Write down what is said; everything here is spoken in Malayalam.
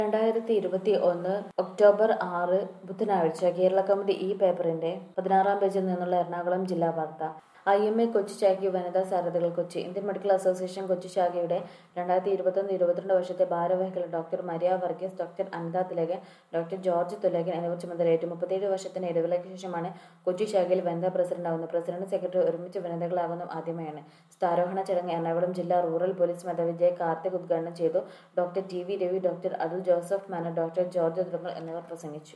രണ്ടായിരത്തി ഇരുപത്തി ഒന്ന് ഒക്ടോബർ ആറ് ബുധനാഴ്ച കേരള കൗമുദി ഈ പേപ്പറിന്റെ പതിനാറാം പേജിൽ നിന്നുള്ള എറണാകുളം ജില്ലാ വാർത്ത ഐ എം എ കൊച്ചി ശാഖ വനിതാ സാരഥികൾ Kochi Indian medical association Kochi ശാഖയുടെ രണ്ടായിരത്തി ഇരുപത്തൊന്ന് ഇരുപത്തിരണ്ട് വർഷത്തെ ഭാരവാഹികൾ doctor Maria Varghese doctor Anitha Thilakan doctor George Thulakan എന്നിവർ ചുമതലയേറ്റു മുപ്പത്തേഴ് വർഷത്തിന് ഇടവേളയ്ക്ക് ശേഷമാണ് കൊച്ചി ശാഖയിൽ വനിതാ പ്രസിഡന്റ് ആവുന്നത് പ്രസിഡന്റ് സെക്രട്ടറി ഒരുമിച്ച് വനിതകളാകുന്നു ആദ്യമായാണ് സ്ഥാരോഹണ ചടങ്ങ് എറണാകുളം ജില്ലാ റൂറൽ പോലീസ് മേധാവി ജെ കാർത്തിക് ഉദ്ഘാടനം ചെയ്തു doctor T V Ravi doctor Athul Joseph Manar doctor George തുടങ്ങൽ എന്നിവർ പ്രസംഗിച്ചു